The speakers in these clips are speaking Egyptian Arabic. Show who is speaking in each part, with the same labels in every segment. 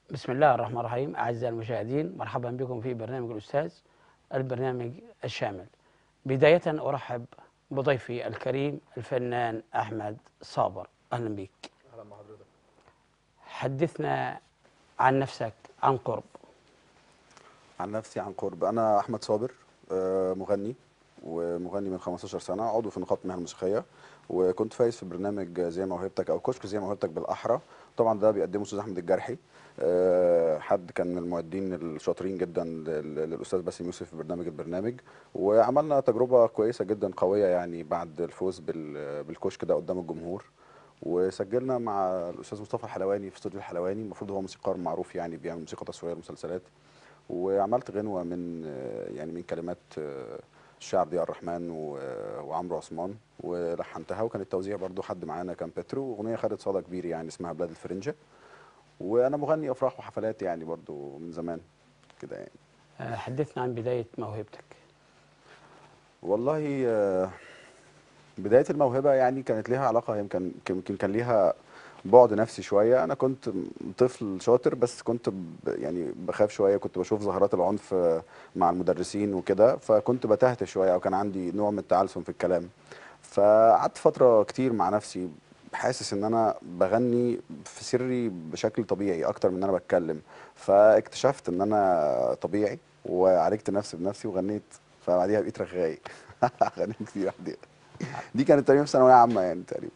Speaker 1: بسم الله الرحمن الرحيم أعزائي المشاهدين مرحبا بكم في برنامج الأستاذ البرنامج الشامل بداية أرحب بضيفي الكريم الفنان أحمد صابر أهلا بك
Speaker 2: اهلا بحضرتك
Speaker 1: حدثنا عن نفسك عن قرب
Speaker 2: عن نفسي عن قرب انا احمد صابر آه، مغني ومغني من 15 سنه عضو في نقابه المهن الموسيقيه وكنت فايز في برنامج زي موهبتك او كشك زي موهبتك بالاحرى طبعا ده بيقدمه استاذ احمد الجرحي آه، حد كان من المعدين الشاطرين جدا لل- للاستاذ باسم يوسف في برنامج البرنامج وعملنا تجربه كويسه جدا قويه يعني بعد الفوز بال- بالكشك ده قدام الجمهور وسجلنا مع الاستاذ مصطفى الحلواني في استوديو الحلواني المفروض هو موسيقار معروف يعني بيعمل موسيقى تصويريه للمسلسلات وعملت غنوه من آه، يعني من كلمات آه، الشاعر ضياء الرحمن و- وعمرو عثمان ولحنتها وكان التوزيع برضو حد معانا كان بيترو واغنيه خدت صدى كبير يعني اسمها بلاد الفرنجه وانا مغني افراح وحفلات يعني برضو من زمان كده يعني
Speaker 1: آه، حدثنا عن بداية موهبتك
Speaker 2: والله آه، بداية الموهبة يعني كانت ليها علاقة يمكن يمكن كان ليها بعد نفسي شوية أنا كنت طفل شاطر بس كنت ب يعني بخاف شوية كنت بشوف ظاهرات العنف آه، مع المدرسين وكده فكنت بتهته شوية أو كان عندي نوع من التعلسم في الكلام فقعدت فترة كتير مع نفسي حاسس ان انا بغني في سري بشكل طبيعي اكتر من ان انا بتكلم فاكتشفت ان انا طبيعي وعالجت نفسي بنفسي وغنيت فبعديها بقيت رغاي غنيت كتير بعديها دي كانت تقريبا في ثانويه عامه يعني تقريبا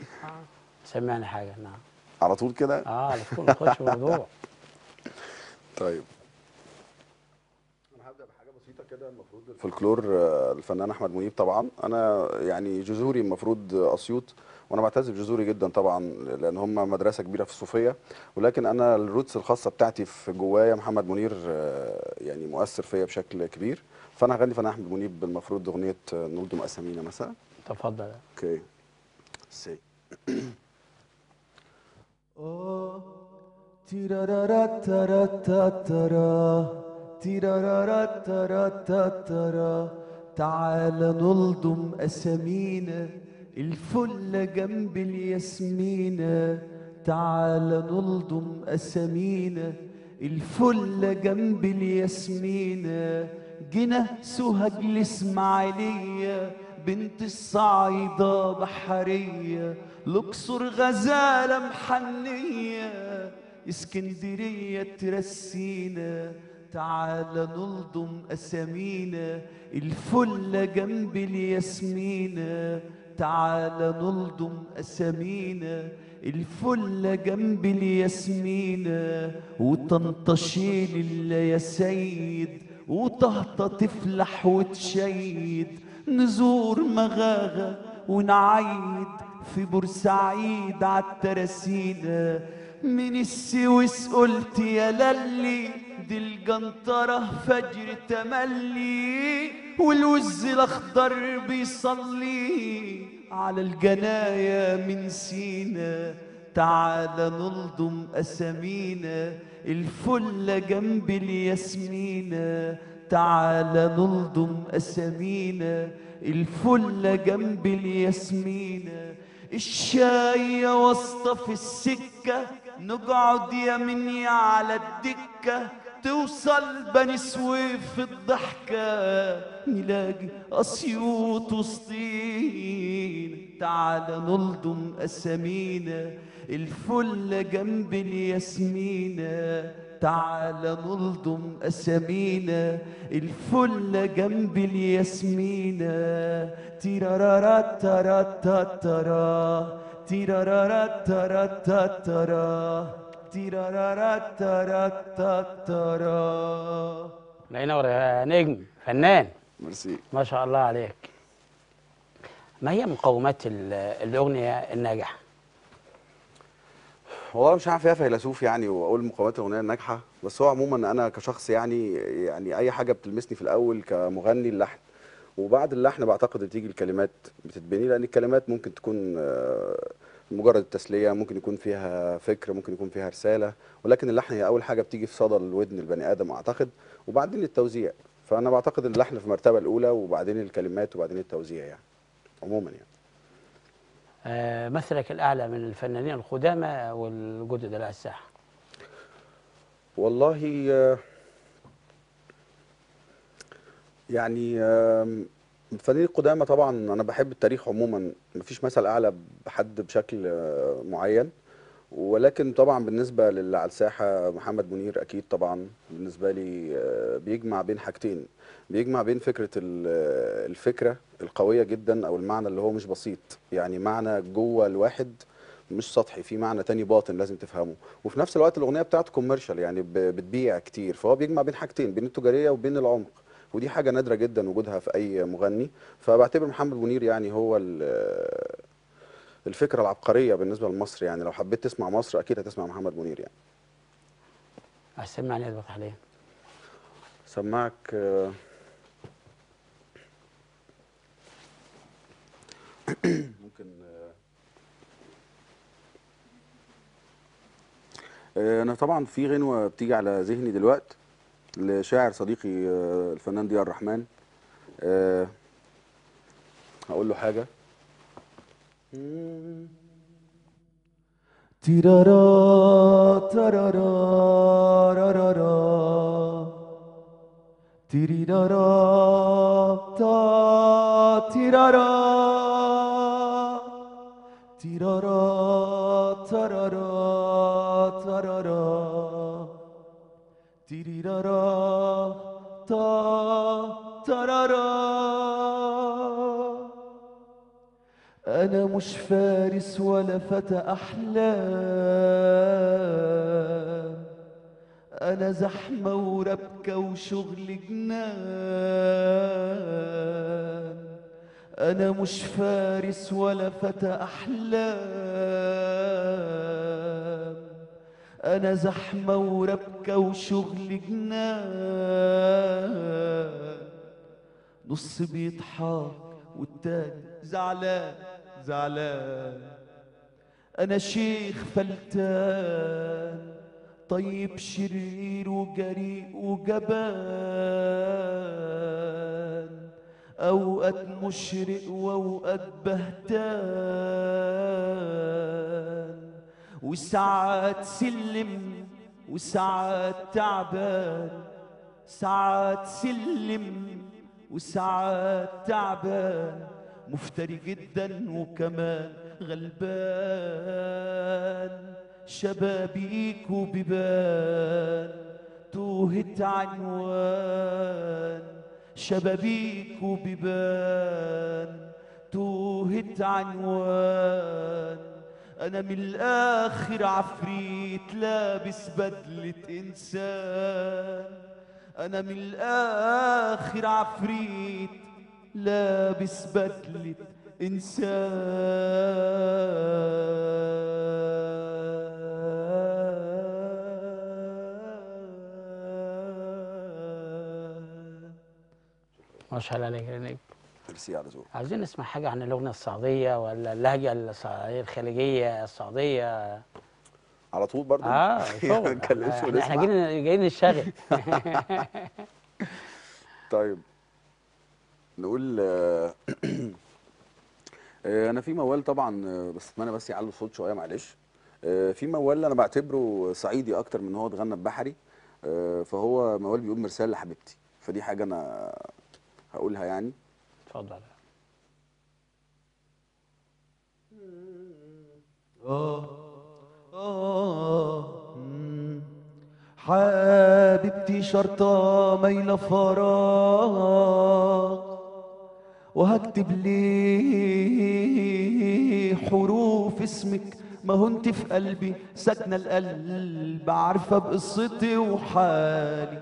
Speaker 1: سمعنا حاجة نعم
Speaker 2: على طول كده
Speaker 1: آه على طول نخش في الموضوع
Speaker 2: طيب انا هبدا بحاجه بسيطه كده المفروض الفولكلور آه، الفنان احمد منيب طبعا انا يعني جذوري المفروض اسيوط وانا بعتز بجذوري جدا طبعا لان هم مدرسه كبيره في الصوفيه ولكن انا الروتس الخاصه بتاعتي في جوايا محمد منير آه، يعني مؤثر فيا بشكل كبير فانا هغني فنان احمد منيب المفروض اغنيه آه، نلدم اسامينا مثلا
Speaker 1: تفضل
Speaker 2: اوكي سي
Speaker 3: Oh, tirararatatara, tirararatatara, تعال نلضم أسامينا الفلة جنب الياسمينة تعال نلضم أسامينا الفلة جنب الياسمينة جنا سوهج الإسماعيلية بنت الصعيدة بحرية الأقصر غزالة محنية اسكندرية ترسينا تعال نلضم أسامينا الفلة جنب الياسمينة تعال نلضم أسامينا الفلة جنب الياسمينة وتنتشيل الله يا سيد وطهطة تفلح وتشيد نزور مغاغة ونعيد في بورسعيد عالتراسينا من السويس قلت يا للي دي الجنطرة فجر تملي والوز الأخضر بيصلي على الجناية من سينا تعال نلضم أسامينا الفلة جنب الياسمينة تعال نلضم أسامينا الفلة جنب الياسمينة الشاية واسطة في السكة نقعد يمني على الدكة توصل بني سويف في الضحكة نلاقي أسيوط وسطين تعال نلضم أسامينا الفلة جنب الياسمينة تعال نلضم أسامينا الفلة جنب الياسمينة تيرارارا تارا تارا تيرارارا تارا تارا تيرارارا تارا تارا
Speaker 1: الله ينور يا نجم فنان
Speaker 2: ميرسي
Speaker 1: ما شاء الله عليك ما هي مقومات ال- الأغنية الناجحة
Speaker 2: والله مش هعرف فيها فيلسوف يعني واقول مقومات الاغنيه الناجحه بس هو عموما انا كشخص يعني يعني اي حاجه بتلمسني في الاول كمغني اللحن وبعد اللحن بعتقد بتيجي الكلمات بتتبني لان الكلمات ممكن تكون آه، مجرد التسليه ممكن يكون فيها فكر ممكن يكون فيها رساله ولكن اللحن هي اول حاجه بتيجي في صدى الودن البني ادم اعتقد وبعدين التوزيع فانا بعتقد اللحن في المرتبه الاولى وبعدين الكلمات وبعدين التوزيع يعني عموما يعني
Speaker 1: آه، مثلك الأعلى من الفنانين القدامى والجدد على الساحة
Speaker 2: والله آه، يعني آم، الفنانين القدامى طبعا انا بحب التاريخ عموما مفيش مثل اعلى بحد بشكل آه، معين ولكن طبعا بالنسبه للي على الساحه محمد منير اكيد طبعا بالنسبه لي آه، بيجمع بين حاجتين بيجمع بين فكره ال- آه، الفكره القويه جدا او المعنى اللي هو مش بسيط يعني معنى جوه الواحد مش سطحي في معنى تاني باطن لازم تفهمه وفي نفس الوقت الاغنيه بتاعته كوميرشال يعني ب- بتبيع كتير فهو بيجمع بين حاجتين بين التجاريه وبين العمق ودي حاجه نادره جدا وجودها في اي مغني فبعتبر محمد منير يعني هو ال- الفكره العبقريه بالنسبه لمصر يعني لو حبيت تسمع مصر اكيد هتسمع محمد منير يعني
Speaker 1: هسمعني يا دكتور حاليا
Speaker 2: سمعك آه، ممكن آه، آه، انا طبعا في غنوه بتيجي على ذهني دلوقت لشاعر صديقي آه، الفنان ضياء الرحمن آه، هقول له حاجه
Speaker 3: تيرارا ترارا رارارا تيريرارا تا تيرارا تيرارا ترارا ترارا تيريرارا تا ترارا أنا مش فارس ولا فتى أحلام أنا زحمة وربكة وشغل جنان أنا مش فارس ولا فتى أحلام أنا زحمة وربكة وشغل جنان نص بيضحك والتاني زعلان زعلان انا شيخ فلتان طيب شرير وجريء وجبان اوقات مشرق واوقات بهتان وساعات سلم وساعات تعبان ساعات سلم وساعات تعبان مفتري جدا وكمان غلبان شبابيك وبيبان توهت عنوان شبابيك وبيبان توهت عنوان انا من الاخر عفريت لابس بدلة انسان انا من الاخر عفريت لابس بدلة انسان
Speaker 1: ما شاء الله عليك يا نجم
Speaker 2: ميرسي على ذوقك
Speaker 1: عايزين نسمع حاجة عن اللغة الصعيدية ولا اللهجة الصعيدية الخليجية الصعيدية
Speaker 2: على طول برضه
Speaker 1: اه
Speaker 2: ما
Speaker 1: شغل
Speaker 2: نتكلمش
Speaker 1: احنا احنا
Speaker 2: ونسمع
Speaker 1: جايين جايين نشتغل
Speaker 2: طيب نقول آه، آه، انا في موال طبعا آه، بس اتمنى بس يعلوا الصوت شويه معلش آه، في موال انا بعتبره صعيدي اكتر من ان هو اتغنى ببحري آه، فهو موال بيقول مرسال لحبيبتي فدي حاجه انا هقولها يعني
Speaker 1: اتفضل
Speaker 3: آه آه مم. حبيبتي شرطة ميلة فراغ وهكتب ليه حروف اسمك ما هو انت في قلبي ساكنة القلب عارفة بقصتي وحالي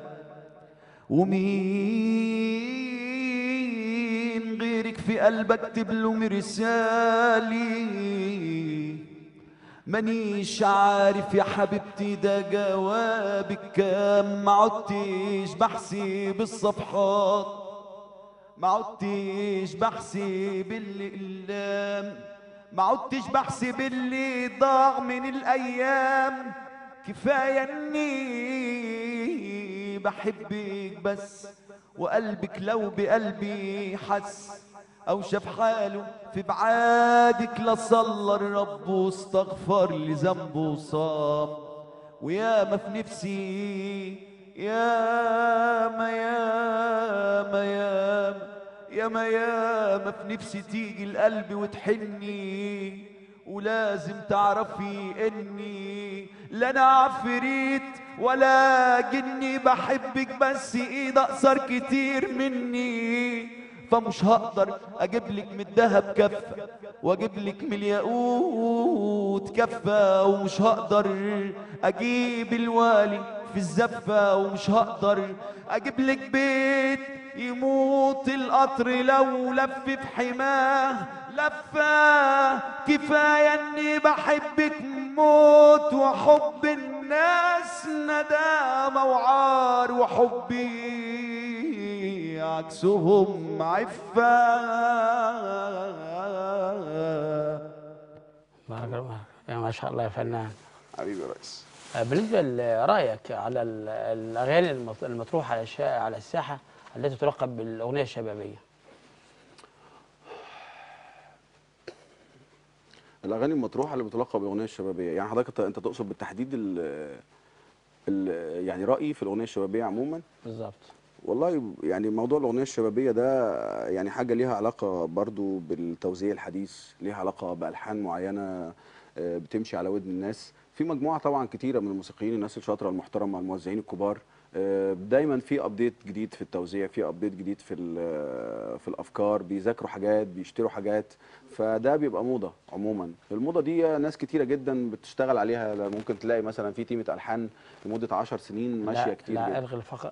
Speaker 3: ومين غيرك في قلبك اكتب له مرسالي مانيش عارف يا حبيبتي ده جوابك كام ما عدتش بحسب الصفحات ما عدتش بحسب الاقلام ما عدتش بحسب اللي ضاع من الايام كفايه اني بحبك بس وقلبك لو بقلبي حس او شاف حاله في بعادك لا صلى الرب واستغفر لذنبه وصام ويا ما في نفسي يا ما يا ما يا ما يا ما يا ما في نفسي تيجي القلب وتحني ولازم تعرفي اني لا انا عفريت ولا جني بحبك بس ايد اقصر كتير مني فمش هقدر اجيب لك من الذهب كفه واجيب لك من الياقوت كفه ومش هقدر اجيب الوالي في الزفه ومش هقدر اجيب لك بيت يموت القطر لو لف في حماه لفه كفايه اني بحبك موت وحب الناس ندامه وعار وحبي عكسهم عفه
Speaker 1: بارك الله يا ما شاء الله يا فنان
Speaker 2: حبيبي يا ريس
Speaker 1: آه، بالنسبة لرأيك على ال- الأغاني المط- المطروحة على الشا- على الساحة التي تلقب بالأغنية الشبابية
Speaker 2: الاغاني المطروحه اللي بتلقب بالاغنيه الشبابيه يعني حضرتك أنت- انت تقصد بالتحديد ال ال يعني رايي في الاغنيه الشبابيه عموما
Speaker 1: بالظبط
Speaker 2: والله يعني موضوع الاغنيه الشبابيه ده يعني حاجه ليها علاقه برضو بالتوزيع الحديث ليها علاقه بالحان معينه آه، بتمشي على ودن الناس في مجموعه طبعا كتيره من الموسيقيين الناس الشاطره المحترمه الموزعين الكبار آه، دايما في ابديت جديد في التوزيع في ابديت جديد في ال- في الافكار بيذاكروا حاجات بيشتروا حاجات فده بيبقى موضه عموما الموضه دي ناس كتيره جدا بتشتغل عليها ممكن تلاقي مثلا في تيمه الحان لمده 10 سنين ماشيه
Speaker 1: لا,
Speaker 2: كتير
Speaker 1: لا
Speaker 2: جدا
Speaker 1: ألغي الفقر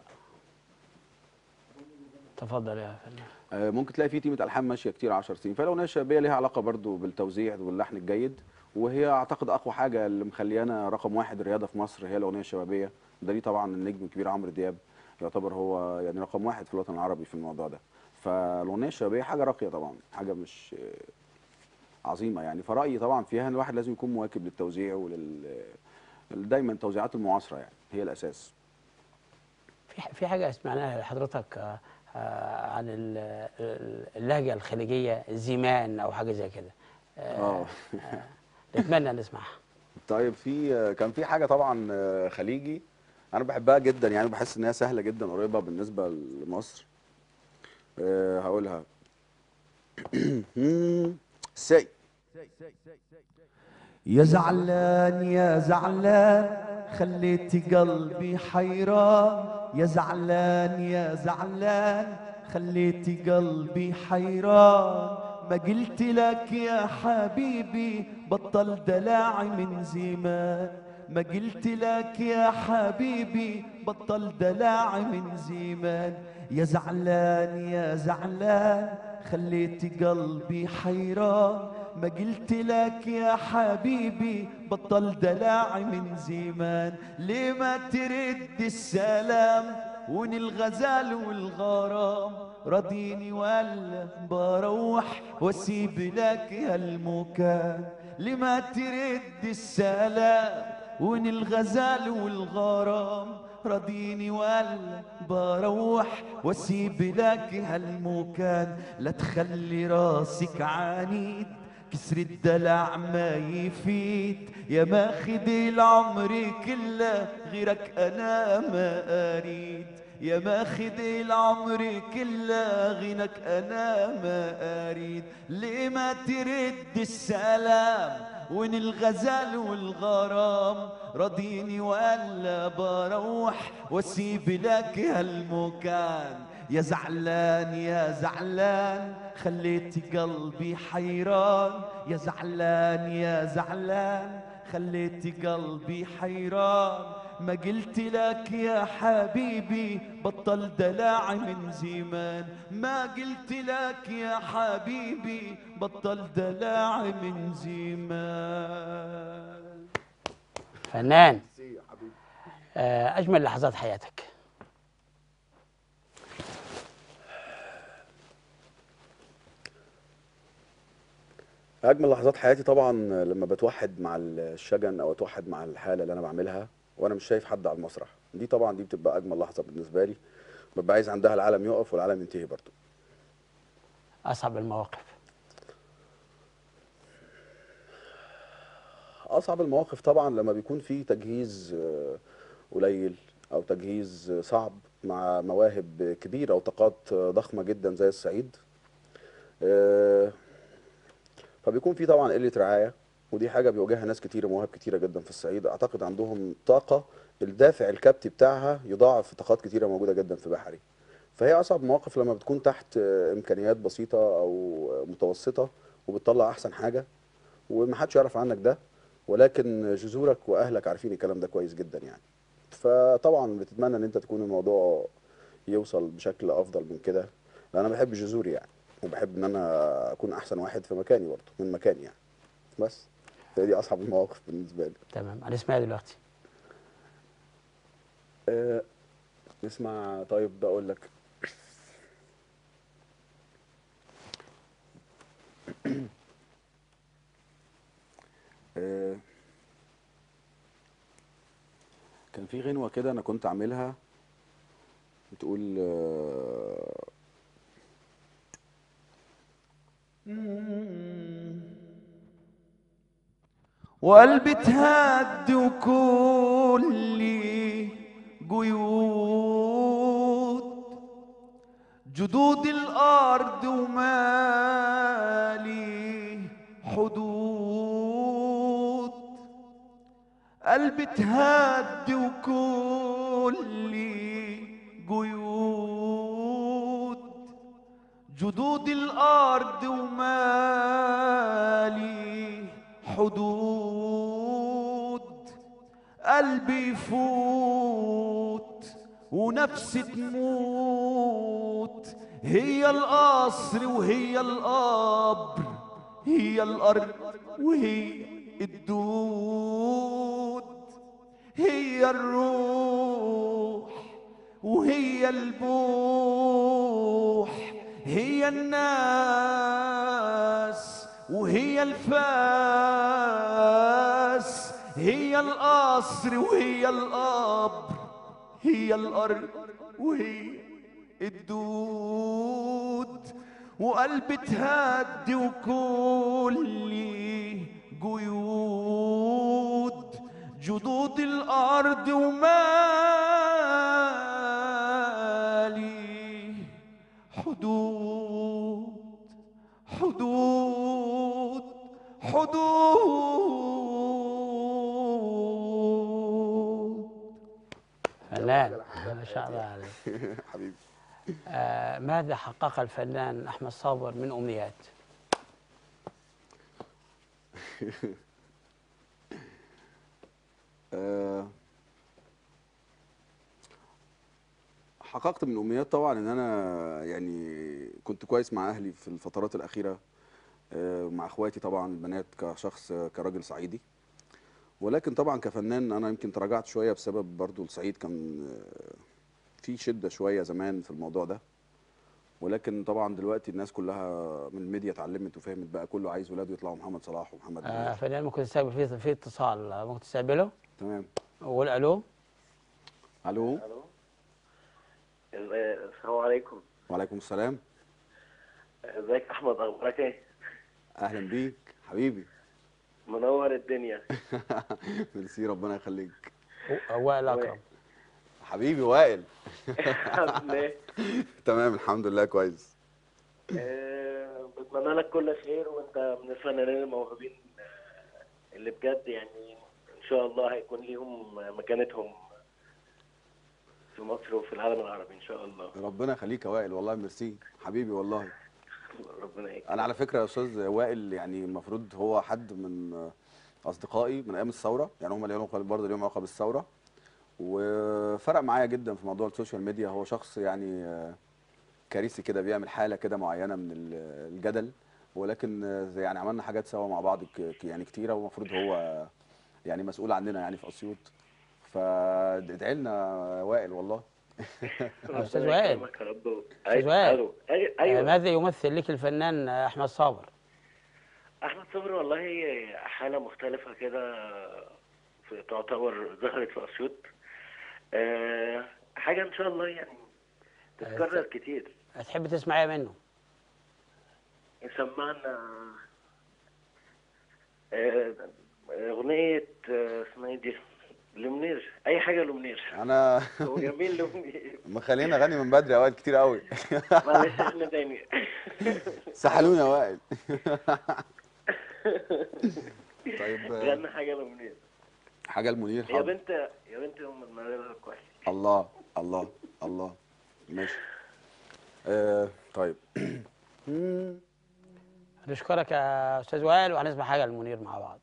Speaker 1: تفضل يا فنان
Speaker 2: آه، ممكن تلاقي في تيمة ألحان ماشية كتير 10 سنين فالأغنية الشبابية ليها علاقة برضو بالتوزيع واللحن الجيد وهي أعتقد أقوى حاجة اللي مخليانا رقم واحد رياضة في مصر هي الأغنية الشبابية ده ليه طبعا النجم الكبير عمرو دياب يعتبر هو يعني رقم واحد في الوطن العربي في الموضوع ده فالأغنية الشبابية حاجة راقية طبعا حاجة مش آه، عظيمة يعني فرأيي طبعا فيها إن الواحد لازم يكون مواكب للتوزيع ولل دايما التوزيعات المعاصرة يعني هي الأساس
Speaker 1: في ح- في حاجة سمعناها لحضرتك آه، آه، عن ال- ال- اللهجة الخليجية زيمان أو حاجة زي كده
Speaker 2: اه
Speaker 1: نتمنى نسمعها
Speaker 2: طيب في كان في حاجه طبعا آه، خليجي انا بحبها جدا يعني بحس ان هي سهله جدا قريبه بالنسبه لمصر أه هقولها سي
Speaker 3: يا زعلان يا زعلان خليت قلبي حيران يا زعلان يا زعلان خليت قلبي حيران ما قلت لك يا حبيبي بطل دلاعي من زمان ما قلت لك يا حبيبي بطل دلاعي من زمان يا زعلان يا زعلان خليت قلبي حيران ما قلت لك يا حبيبي بطل دلاعي من زمان ليه ما ترد السلام ون الغزال والغرام رضيني ولا بروح واسيب لك هالمكان لما ترد السلام ون الغزال والغرام رضيني ولا بروح واسيب لك هالمكان لا تخلي راسك عنيد كسر الدلع ما يفيد يا ماخد العمر كله غيرك انا ما اريد يا ماخد العمر كله غيرك انا ما اريد ليه ما ترد السلام وين الغزال والغرام رضيني ولا بروح واسيب لك هالمكان يا زعلان يا زعلان خليت قلبي حيران يا زعلان يا زعلان خليت قلبي حيران ما قلت لك يا حبيبي بطل دلاعي من زمان ما قلت لك يا حبيبي بطل دلاعي من زمان
Speaker 1: فنان آه، أجمل لحظات حياتك
Speaker 2: اجمل لحظات حياتي طبعا لما بتوحد مع الشجن او اتوحد مع الحاله اللي انا بعملها وانا مش شايف حد على المسرح دي طبعا دي بتبقى اجمل لحظه بالنسبه لي ببقى عايز عندها العالم يقف والعالم ينتهي برضه
Speaker 1: أصعب المواقف
Speaker 2: اصعب المواقف طبعا لما بيكون في تجهيز آه، قليل او تجهيز آه، صعب مع مواهب كبيره او طاقات آه، ضخمه جدا زي الصعيد آه، فبيكون في طبعا قله رعايه ودي حاجه بيواجهها ناس كتيره مواهب كتيره جدا في الصعيد اعتقد عندهم طاقه الدافع الكبتي بتاعها يضاعف في طاقات كتيره موجوده جدا في بحري فهي اصعب مواقف لما بتكون تحت آه، امكانيات بسيطه او آه، متوسطه وبتطلع احسن حاجه ومحدش يعرف عنك ده ولكن جذورك واهلك عارفين الكلام ده كويس جدا يعني فطبعا بتتمنى ان انت تكون الموضوع يوصل بشكل افضل من كده لان انا بحب جذوري يعني وبحب ان انا اكون احسن واحد في مكاني برضه من مكاني يعني بس هي دي اصعب المواقف بالنسبه لي
Speaker 1: تمام هنسمعها دلوقتي
Speaker 2: أه نسمع طيب بقول لك أه كان في غنوة كده أنا كنت عاملها بتقول أه
Speaker 3: وقلبي تهدي وكلي جيود جدود الأرض ومالي حدود قلبي تهدي وكلي جيود جدود الأرض ومالي حدود قلبي يفوت ونفسي تموت هي القصر وهي القبر هي الأرض وهي الدود هي الروح وهي البوح هي الناس وهي الفاس هي القصر وهي القبر هي الأرض وهي الدود وقلبي تهدي وكلي جيود جدود الأرض ومالي حدود حدود حدود
Speaker 1: فنان ما شاء الله عليك
Speaker 2: حبيبي
Speaker 1: آه ماذا حقق الفنان احمد صابر من امنيات؟
Speaker 2: أه حققت من امنيات طبعا ان انا يعني كنت كويس مع اهلي في الفترات الاخيره أه مع اخواتي طبعا البنات كشخص آه، كراجل صعيدي ولكن طبعا كفنان انا يمكن تراجعت شويه بسبب برضو الصعيد كان آه، في شده شويه زمان في الموضوع ده ولكن طبعا دلوقتي الناس كلها من الميديا اتعلمت وفهمت بقى كله عايز ولاده يطلعوا محمد صلاح ومحمد
Speaker 1: آه
Speaker 2: منير
Speaker 1: فنان ممكن تستقبل في في اتصال آه، ممكن تستقبله؟
Speaker 2: تمام
Speaker 1: قول الو
Speaker 2: الو
Speaker 4: الو السلام عليكم
Speaker 2: وعليكم السلام
Speaker 4: ازيك احمد اخبارك ايه
Speaker 2: اهلا بيك حبيبي
Speaker 4: منور الدنيا
Speaker 2: ميرسي ربنا يخليك
Speaker 1: هو وائل اكرم
Speaker 2: حبيبي وائل
Speaker 4: عامل ايه
Speaker 2: تمام الحمد لله كويس
Speaker 4: آه، بتمنى لك كل خير وانت من الفنانين الموهوبين آه، اللي بجد يعني ان شاء الله هيكون ليهم مكانتهم في مصر وفي العالم العربي ان شاء الله
Speaker 2: ربنا يخليك يا وائل والله ميرسي حبيبي والله
Speaker 4: ربنا يكرمك
Speaker 2: انا على فكره يا استاذ وائل يعني المفروض هو حد من اصدقائي من ايام الثوره يعني هم ليهم برضه ليهم علاقه بالثوره وفرق معايا جدا في موضوع السوشيال ميديا هو شخص يعني آه، كارثي كده بيعمل حاله كده معينه من ال- الجدل ولكن آه، يعني عملنا حاجات سوا مع بعض ك- ك- يعني كتيره والمفروض هو آه، يعني مسؤول عننا يعني في اسيوط فادعي لنا وائل والله
Speaker 1: أستاذ
Speaker 4: ربنا
Speaker 1: وائل.
Speaker 4: يكرمك يا رب
Speaker 1: أستاذ وائل.
Speaker 4: أيوة. أيوة.
Speaker 1: آه
Speaker 4: ايوه
Speaker 1: ماذا يمثل لك الفنان آه، احمد صابر؟
Speaker 4: احمد صبري والله حاله مختلفه كده في تعتبر ظهرت في اسيوط أه حاجه ان شاء الله يعني تتكرر كتير
Speaker 1: تحب تسمعيها منه؟
Speaker 4: سمعنا أه اغنيه آه، اسمها ايه دي لمنير اي حاجه لمنير
Speaker 2: انا
Speaker 4: هو جميل لمنير
Speaker 2: مخلينا اغني من بدري اوقات كتير قوي
Speaker 4: معلش احنا تاني
Speaker 2: سحلوني يا وائل طيب آه،
Speaker 4: غنى حاجه لمنير
Speaker 2: حاجه المنير
Speaker 4: يا
Speaker 2: حاضر
Speaker 4: بنت يا بنت ام المنير كويس
Speaker 2: الله الله الله ماشي آه طيب
Speaker 1: نشكرك يا استاذ وائل وهنسمع حاجه لمنير مع بعض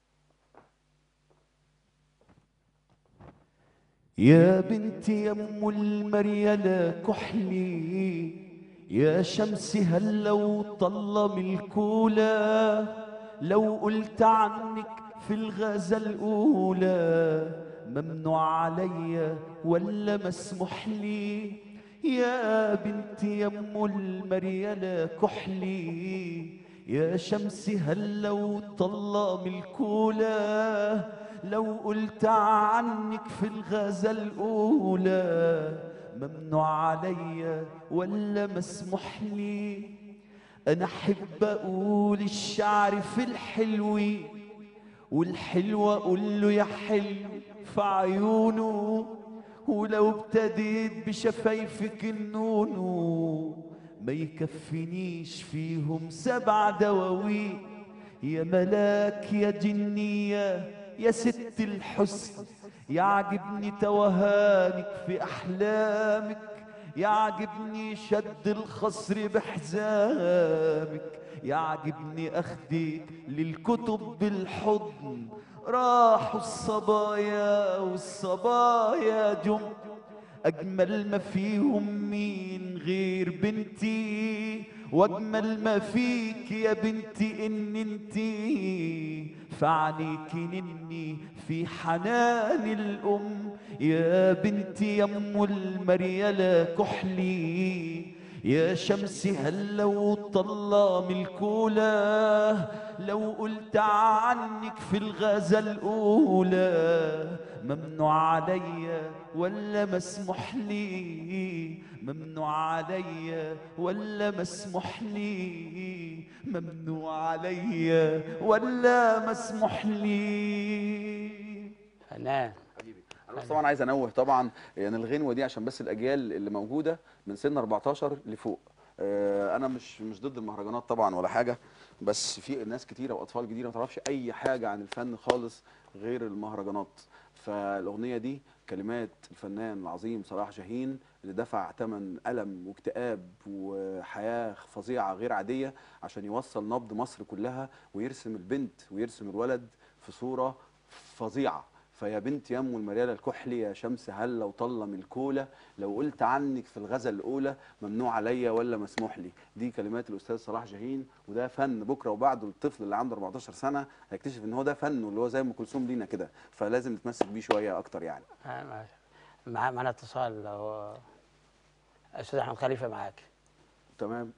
Speaker 3: يا بنتي يا ام المريالة كحلي يا شمسي هل لو طل من الكولة لو قلت عنك في الغزة الأولى ممنوع عليا ولا مسموح لي يا بنتي يا ام المريالة كحلي يا شمسي هل لو طل من الكولة لو قلت عنك في الغزة الأولى ممنوع عليا ولا مسموح لي أنا أحب أقول الشعر في الحلو والحلو أقول له يا حلو في عيونه ولو ابتديت بشفايفك النونو ما يكفينيش فيهم سبع دواوين يا ملاك يا جنية يا ست الحسن يعجبني توهانك في أحلامك يعجبني شد الخصر بحزامك يعجبني أخدك للكتب بالحضن راحوا الصبايا والصبايا جم أجمل ما فيهم مين غير بنتي وأجمل ما فيك يا بنتي إن انتي فعنيك نني في حنان الأم يا بنتي يا أم المريالة كحلي يا شمسي هل لو طلع من الكولة لو قلت عنك في الغزة الأولى ممنوع عليا ولا مسموح لي ممنوع عليا ولا مسموح لي ممنوع عليا ولا مسموح لي
Speaker 1: فنان
Speaker 2: حبيبي انا بس طبعا عايز انوه طبعا يعني الغنوه دي عشان بس الاجيال اللي موجوده من سن 14 لفوق آه، انا مش مش ضد المهرجانات طبعا ولا حاجه بس في ناس كتيره واطفال كتيره ما تعرفش اي حاجه عن الفن خالص غير المهرجانات فالاغنيه دي كلمات الفنان العظيم صلاح جاهين اللي دفع ثمن الم واكتئاب وحياه فظيعه غير عاديه عشان يوصل نبض مصر كلها ويرسم البنت ويرسم الولد في صوره فظيعه فيا بنت يم المريالة الكحلي يا شمس هل لو طل من الكولة لو قلت عنك في الغزل الأولى ممنوع عليا ولا مسموح لي دي كلمات الأستاذ صلاح جاهين وده فن بكرة وبعده الطفل اللي عنده 14 سنة هيكتشف إن هو ده فن اللي هو زي أم كلثوم لينا كده فلازم نتمسك بيه شوية أكتر يعني
Speaker 1: آه، مع- مع معنا اتصال لو استاذ احمد خليفه معاك
Speaker 2: تمام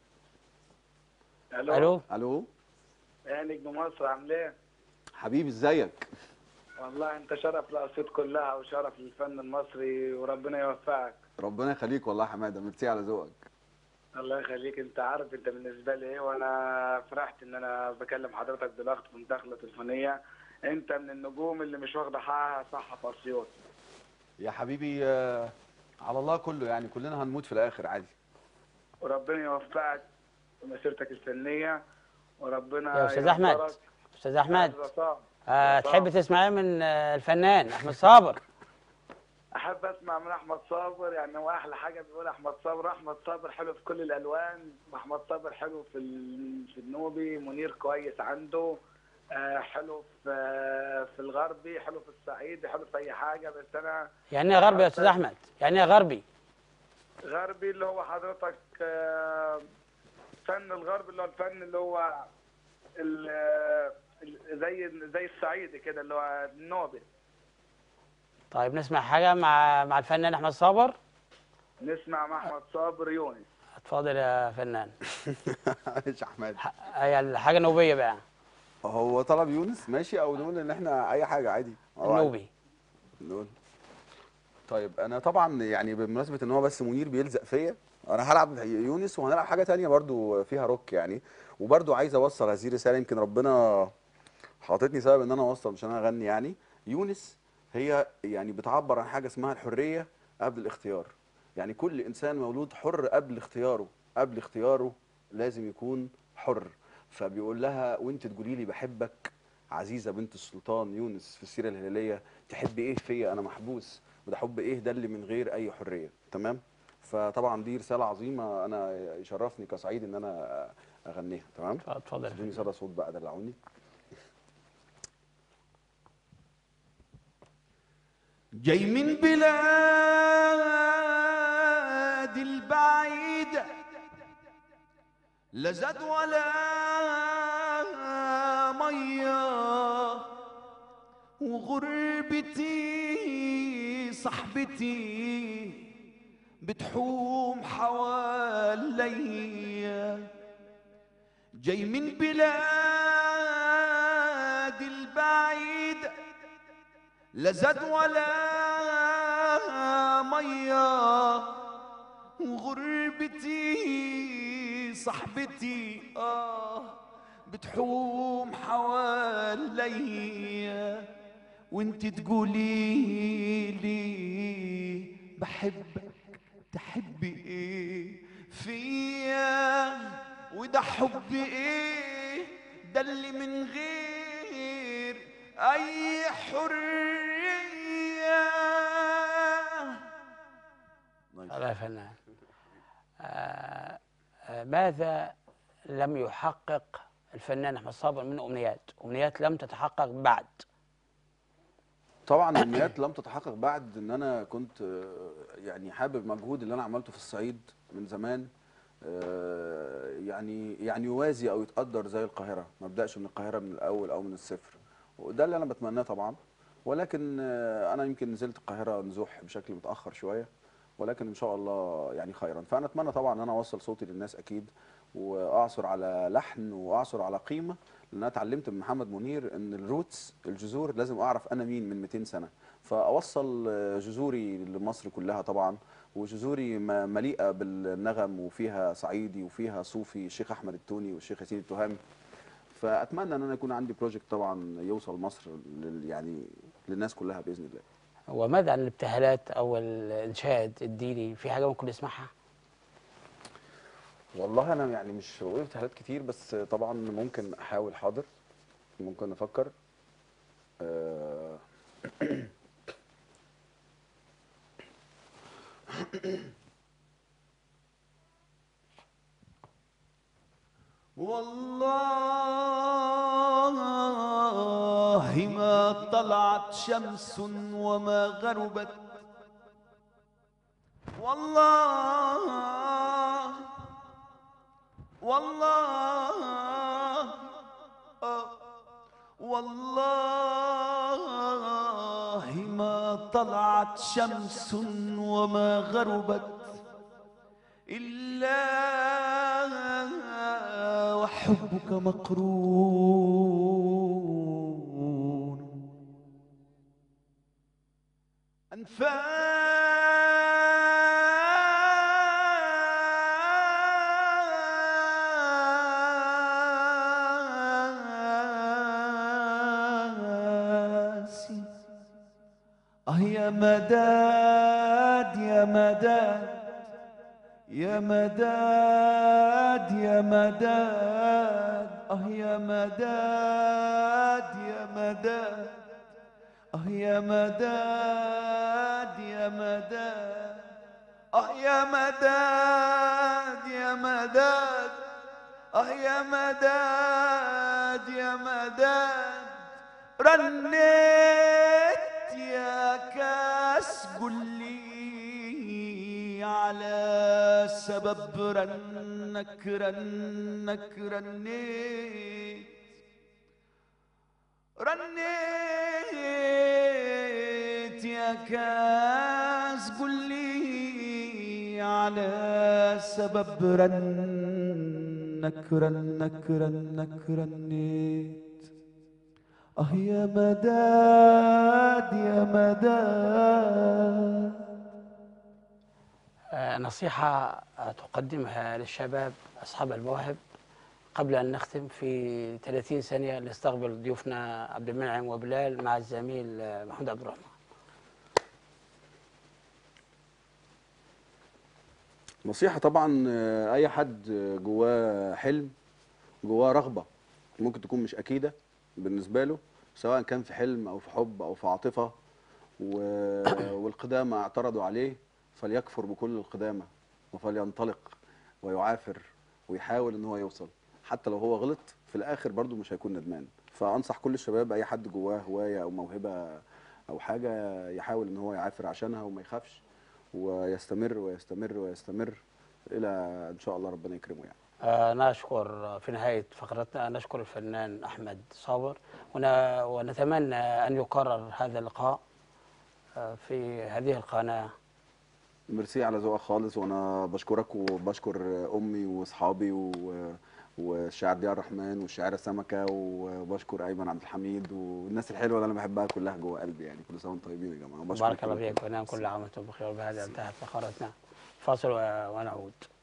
Speaker 1: الو
Speaker 2: ألو
Speaker 5: يا نجم مصر عامل ايه؟
Speaker 2: حبيبي إزيك
Speaker 5: والله انت شرف للأسيوط كلها وشرف للفن المصري وربنا يوفقك
Speaker 2: ربنا يخليك والله يا حمادة ميرسي على ذوقك
Speaker 5: الله يخليك انت عارف انت بالنسبه لي ايه وانا فرحت ان انا بكلم حضرتك دلوقتي في مداخله تليفونيه انت من النجوم اللي مش واخده حقها صح في اسيوط
Speaker 2: يا حبيبي آه، على الله كله يعني كلنا هنموت في الآخر عادي
Speaker 5: وربنا يوفقك في مسيرتك الفنيه وربنا
Speaker 1: يا استاذ احمد
Speaker 5: ينصرك.
Speaker 1: استاذ احمد
Speaker 5: عصام.
Speaker 1: آه
Speaker 5: عصام.
Speaker 1: تحب تسمع ايه من آه، الفنان احمد صابر
Speaker 5: احب اسمع من احمد صابر يعني هو احلى حاجه بيقول احمد صابر احمد صابر حلو في كل الالوان واحمد صابر حلو في ال- في النوبي منير كويس عنده آه، حلو في آه، في الغربي حلو في الصعيدي حلو في اي حاجه بس انا
Speaker 1: يعني ايه غربي يا استاذ احمد يعني ايه غربي
Speaker 5: غربي اللي هو حضرتك آه، فن الغرب اللي هو الفن اللي هو ال- ال- زي زي الصعيدي كده اللي هو النوبي
Speaker 1: طيب نسمع حاجه مع مع الفنان احمد صابر
Speaker 5: نسمع مع احمد صابر يونس
Speaker 1: اتفضل يا فنان
Speaker 2: معلش يا حماد
Speaker 1: ح- هي حاجه نوبيه بقى
Speaker 2: هو طلب يونس ماشي أو نقول إن إحنا أي حاجة عادي أو عادي.
Speaker 1: النوبي
Speaker 2: نقول طيب انا طبعا يعني بمناسبه ان هو بس منير بيلزق فيا انا هلعب يونس وهنلعب حاجه تانية برضو فيها روك يعني وبرضو عايز اوصل هذه الرساله يمكن ربنا حاططني سبب ان انا اوصل مش ان انا اغني يعني يونس هي يعني بتعبر عن حاجه اسمها الحريه قبل الاختيار يعني كل انسان مولود حر قبل اختياره قبل اختياره لازم يكون حر فبيقول لها وانت تقولي لي بحبك عزيزه بنت السلطان يونس في السيره الهلاليه تحب ايه فيا انا محبوس وده حب ايه ده اللي من غير اي حريه تمام فطبعا دي رساله عظيمه انا يشرفني كسعيد ان انا اغنيها تمام
Speaker 1: اتفضل
Speaker 2: ادوني صدى صوت بقى دلعوني
Speaker 3: جاي من بلاد البعيدة لا زاد ولا مية وغربتي صاحبتي بتحوم حواليا جاي من بلاد البعيدة لا زاد ولا مية وغربتي صاحبتي آه بتحوم حواليا وانت تقولي لي بحبك تحبي ايه فيا وده حب ايه ده اللي من غير اي حريه
Speaker 2: نايس.
Speaker 1: الله يا فنان آه، آه، ماذا لم يحقق الفنان احمد صابر من امنيات امنيات لم تتحقق بعد
Speaker 2: طبعا الامنيات لم تتحقق بعد ان انا كنت آه، يعني حابب المجهود اللي انا عملته في الصعيد من زمان آه، يعني يعني يوازي او يتقدر زي القاهره ما ابداش من القاهره من الاول او من الصفر وده اللي انا بتمناه طبعا ولكن آه، انا يمكن نزلت القاهره نزوح بشكل متاخر شويه ولكن ان شاء الله يعني خيرا فانا اتمنى طبعا ان انا اوصل صوتي للناس اكيد واعثر على لحن واعثر على قيمه لان انا اتعلمت من محمد منير ان الروتس الجذور لازم اعرف انا مين من 200 سنه فاوصل آه، جذوري لمصر كلها طبعا وجذوري م- مليئه بالنغم وفيها صعيدي وفيها صوفي الشيخ احمد التوني والشيخ ياسين التهامي فاتمنى ان انا يكون عندي بروجكت طبعا يوصل مصر لل يعني للناس كلها باذن الله
Speaker 1: وماذا عن الابتهالات او الانشاد الديني في حاجه ممكن نسمعها
Speaker 2: والله انا يعني مش وقفت حالات كتير بس طبعا ممكن احاول حاضر ممكن نفكر آه،
Speaker 3: والله ما طلعت شمس وما غربت والله والله آه، والله ما طلعت شمس وما غربت إلا وحبك مقرون أنفاسي آه يا مداد يا مداد يا مداد يا مداد آه يا مداد يا مداد آه يا مداد يا مداد آه يا مداد يا مداد آه يا مداد يا مداد رنيت يا كاس قل لي على سبب رنك رنك رنيت رنيت يا كاس قل لي على سبب رنك رنك رنك رنيت اه يا مداد يا مداد
Speaker 1: آه، نصيحة آه، تقدمها للشباب أصحاب المواهب قبل أن نختم في 30 ثانية نستقبل ضيوفنا عبد المنعم وبلال مع الزميل آه، محمود عبد الرحمن
Speaker 2: نصيحة طبعا آه، أي حد آه، جواه حلم جواه رغبة ممكن تكون مش أكيدة بالنسبة له سواء كان في حلم أو في حب أو في عاطفة و- والقدامى اعترضوا عليه فليكفر بكل القدامى وفلينطلق ويعافر ويحاول ان هو يوصل حتى لو هو غلط في الاخر برضو مش هيكون ندمان فانصح كل الشباب اي حد جواه هوايه او موهبه او حاجه يحاول ان هو يعافر عشانها وما يخافش ويستمر ويستمر ويستمر الى ان شاء الله ربنا يكرمه يعني
Speaker 1: آه، نشكر في نهاية فقرتنا نشكر الفنان أحمد صابر ون- ونتمنى أن يكرر هذا اللقاء آه، في هذه القناة
Speaker 2: ميرسي على ذوقك خالص وانا بشكرك وبشكر امي واصحابي و... والشاعر ضياء الرحمن والشاعره سمكه وبشكر ايمن عبد الحميد والناس الحلوه اللي انا بحبها كلها جوه قلبي يعني كل سنه وانتم طيبين يا جماعه وبشكر
Speaker 1: بارك الله
Speaker 2: كلكم.
Speaker 1: فيك ونعم كل عام وانتم بخير وبهذا انتهت فقرتنا فاصل و- ونعود